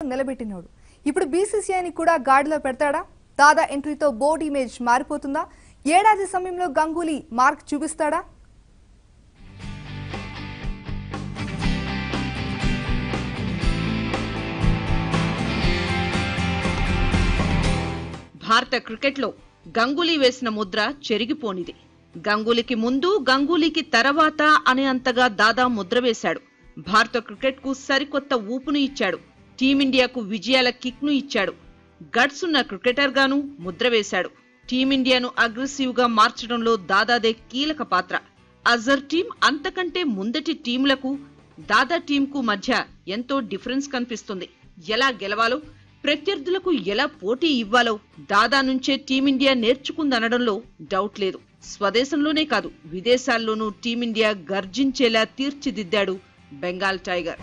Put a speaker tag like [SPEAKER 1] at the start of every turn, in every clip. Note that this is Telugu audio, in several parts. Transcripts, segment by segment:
[SPEAKER 1] నిలబెట్టినోడు ఇప్పుడు బీసీసీఐని కూడా గాడిలో పెడతాడా దాదా ఎంట్రీతో బోర్డు ఇమేజ్ మారిపోతుందా ఏడాది సమయంలో గంగూలీ మార్క్ చూపిస్తాడా
[SPEAKER 2] భారత క్రికెట్లో గంగూలీ వేసిన ముద్ర చెరిగిపోనిది గంగూలీకి ముందు గంగూలీకి తర్వాత అనే అంతగా దాదా ముద్ర వేశాడు భారత క్రికెట్కు సరికొత్త ఊపును ఇచ్చాడు టీమిండియాకు విజయాల కిక్ను ఇచ్చాడు గట్స్ ఉన్న క్రికెటర్ గాను ముద్ర వేశాడు టీమిండియాను అగ్రెసివ్ గా మార్చడంలో దాదాదే కీలక పాత్ర అజర్ టీం అంతకంటే ముందటి టీంలకు దాదా టీంకు మధ్య ఎంతో డిఫరెన్స్ కనిపిస్తుంది ఎలా గెలవాలో ప్రత్యర్థులకు ఎలా పోటీ ఇవ్వాలో దాదా నుంచే టీమిండియా నేర్చుకుందనడంలో డౌట్ లేదు స్వదేశంలోనే కాదు విదేశాల్లోనూ టీమిండియా గర్జించేలా తీర్చిదిద్దాడు బెంగాల్ టైగర్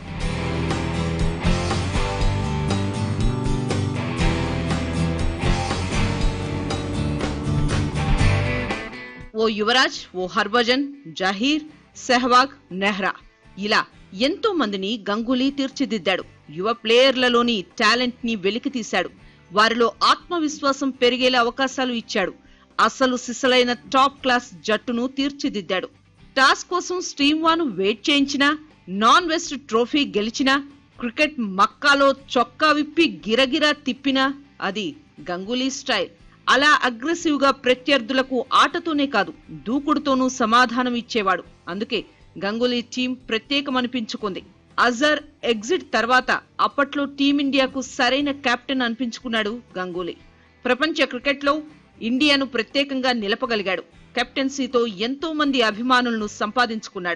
[SPEAKER 2] ఓ యువరాజ్ ఓ హర్భజన్ జహీర్ సెహ్వాగ్ నెహ్రా ఇలా ఎంతో మందిని గంగూలీ తీర్చిదిద్దాడు యువ ప్లేయర్లలోని టాలెంట్ ని వెలికి తీశాడు వారిలో ఆత్మవిశ్వాసం పెరిగేలా అవకాశాలు ఇచ్చాడు అసలు సిసలైన టాప్ క్లాస్ జట్టును తీర్చిదిద్దాడు టాస్ కోసం స్టీమ్ వాను వెయిట్ చేయించినా నాన్ వెస్ట్ ట్రోఫీ గెలిచినా క్రికెట్ మక్కాలో చొక్కా విప్పి గిరగిరా తిప్పినా అది గంగూలీ స్టైల్ అలా అగ్రెసివ్ గా ప్రత్యర్థులకు ఆటతోనే కాదు దూకుడుతోనూ సమాధానం ఇచ్చేవాడు అందుకే గంగూలీ టీం ప్రత్యేకమనిపించుకుంది అజర్ ఎగ్జిట్ తర్వాత అప్పట్లో టీమిండియాకు సరైన కెప్టెన్ అనిపించుకున్నాడు గంగూలీ ప్రపంచ క్రికెట్లో ఇండియాను ప్రత్యేకంగా నిలపగలిగాడు కెప్టెన్సీతో ఎంతో మంది అభిమానులను సంపాదించుకున్నాడు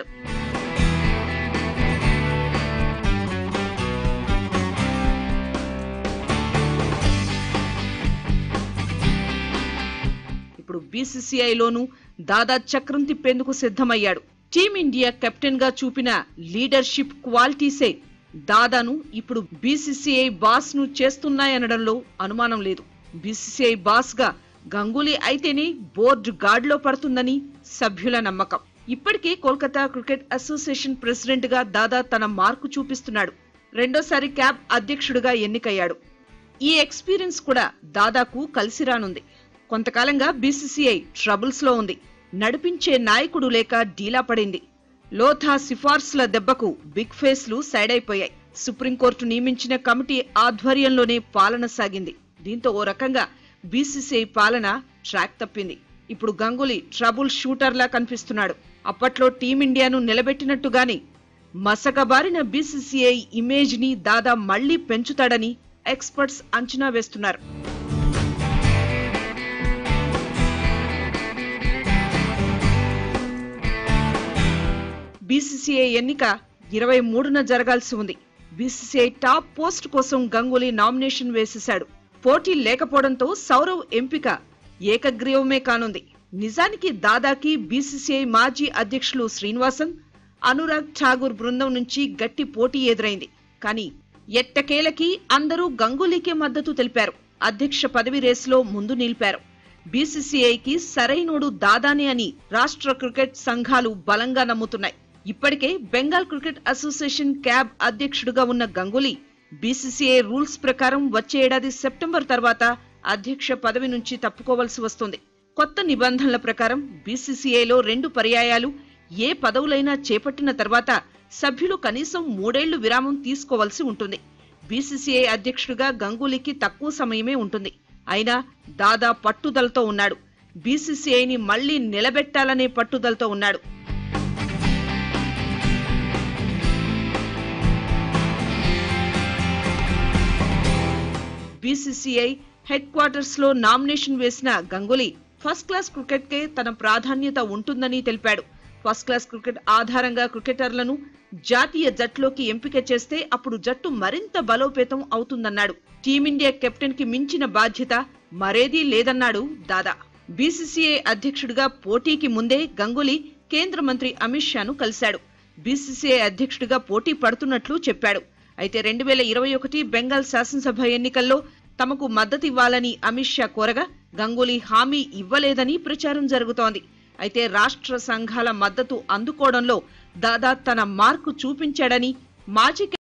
[SPEAKER 2] ఇప్పుడు బీసీసీఐలోనూ దాదా చక్రం తిప్పేందుకు సిద్ధమయ్యాడు టీమిండియా కెప్టెన్ గా చూపిన లీడర్షిప్ క్వాలిటీసే దాదాను ఇప్పుడు బీసీసీఐ బాస్ ను చేస్తున్నాయనడంలో అనుమానం లేదు బీసీసీఐ బాస్ గా గంగూలీ అయితేనే బోర్డు గాడిలో పడుతుందని సభ్యుల నమ్మకం ఇప్పటికే కోల్కతా క్రికెట్ అసోసియేషన్ ప్రెసిడెంట్ గా దాదా తన మార్కు చూపిస్తున్నాడు రెండోసారి క్యాబ్ అధ్యక్షుడిగా ఎన్నికయ్యాడు ఈ ఎక్స్పీరియన్స్ కూడా దాదాకు కలిసి రానుంది కొంతకాలంగా బీసీసీఐ ట్రబుల్స్ లో ఉంది నడిపించే నాయకుడు లేక డీలా పడింది లోథా సిఫార్సుల దెబ్బకు బిగ్ ఫేస్లు సైడ్ అయిపోయాయి సుప్రీంకోర్టు నియమించిన కమిటీ ఆధ్వర్యంలోనే పాలన సాగింది దీంతో ఓ రకంగా బీసీసీఐ పాలన ట్రాక్ తప్పింది ఇప్పుడు గంగూలీ ట్రబుల్ షూటర్లా కనిపిస్తున్నాడు అప్పట్లో టీమిండియాను నిలబెట్టినట్టుగానే మసకబారిన బీసీసీఐ ఇమేజ్ ని దాదా మళ్లీ పెంచుతాడని ఎక్స్పర్ట్స్ అంచనా వేస్తున్నారు బీసీసీఐ ఎన్నిక ఇరవై మూడున జరగాల్సి ఉంది బీసీసీఐ టాప్ పోస్ట్ కోసం గంగూలీ నామినేషన్ వేసేశాడు పోటీ లేకపోవడంతో సౌరవ్ ఎంపిక ఏకగ్రీవమే కానుంది నిజానికి దాదాకి బీసీసీఐ మాజీ అధ్యక్షులు శ్రీనివాసన్ అనురాగ్ ఠాగూర్ బృందం నుంచి గట్టి పోటీ ఎదురైంది కానీ ఎట్టకేలకి అందరూ గంగూలీకే మద్దతు తెలిపారు అధ్యక్ష పదవి రేసులో ముందు నిలిపారు బీసీసీఐకి సరైనోడు దాదానే అని రాష్ట్ర క్రికెట్ సంఘాలు బలంగా నమ్ముతున్నాయి ఇప్పటికే బెంగాల్ క్రికెట్ అసోసియేషన్ క్యాబ్ అధ్యక్షుడిగా ఉన్న గంగూలీ బీసీసీఐ రూల్స్ ప్రకారం వచ్చే ఏడాది సెప్టెంబర్ తర్వాత అధ్యక్ష పదవి నుంచి తప్పుకోవాల్సి వస్తుంది కొత్త నిబంధనల ప్రకారం బీసీసీఐలో రెండు పర్యాయాలు ఏ పదవులైనా చేపట్టిన తర్వాత సభ్యులు కనీసం మూడేళ్లు విరామం తీసుకోవాల్సి ఉంటుంది బీసీసీఐ అధ్యక్షుడిగా గంగూలీకి తక్కువ సమయమే ఉంటుంది అయినా దాదా పట్టుదలతో ఉన్నాడు బీసీసీఐని మళ్లీ నిలబెట్టాలనే పట్టుదలతో ఉన్నాడు బీసీసీఐ హెడ్ క్వార్టర్స్ లో నామినేషన్ వేసిన గంగూలీ ఫస్ట్ క్లాస్ క్రికెట్ కే తన ప్రాధాన్యత ఉంటుందని తెలిపాడు ఫస్ట్ క్లాస్ క్రికెట్ ఆధారంగా క్రికెటర్లను జాతీయ జట్టులోకి ఎంపిక చేస్తే అప్పుడు జట్టు మరింత బలోపేతం అవుతుందన్నాడు టీమిండియా కెప్టెన్ కి మించిన బాధ్యత మరేదీ లేదన్నాడు దాదా బీసీసీఐ అధ్యక్షుడిగా పోటీకి ముందే గంగూలీ కేంద్ర మంత్రి అమిత్ షాను కలిశాడు బీసీసీఐ అధ్యక్షుడిగా పోటీ పడుతున్నట్లు చెప్పాడు అయితే రెండు వేల ఇరవై ఒకటి బెంగాల్ శాసనసభ ఎన్నికల్లో తమకు మద్దతు ఇవ్వాలని అమిత్ షా కోరగా గంగూలీ హామీ ఇవ్వలేదని ప్రచారం జరుగుతోంది అయితే రాష్ట్ర సంఘాల మద్దతు అందుకోవడంలో దాదా తన మార్కు చూపించాడని మాజీ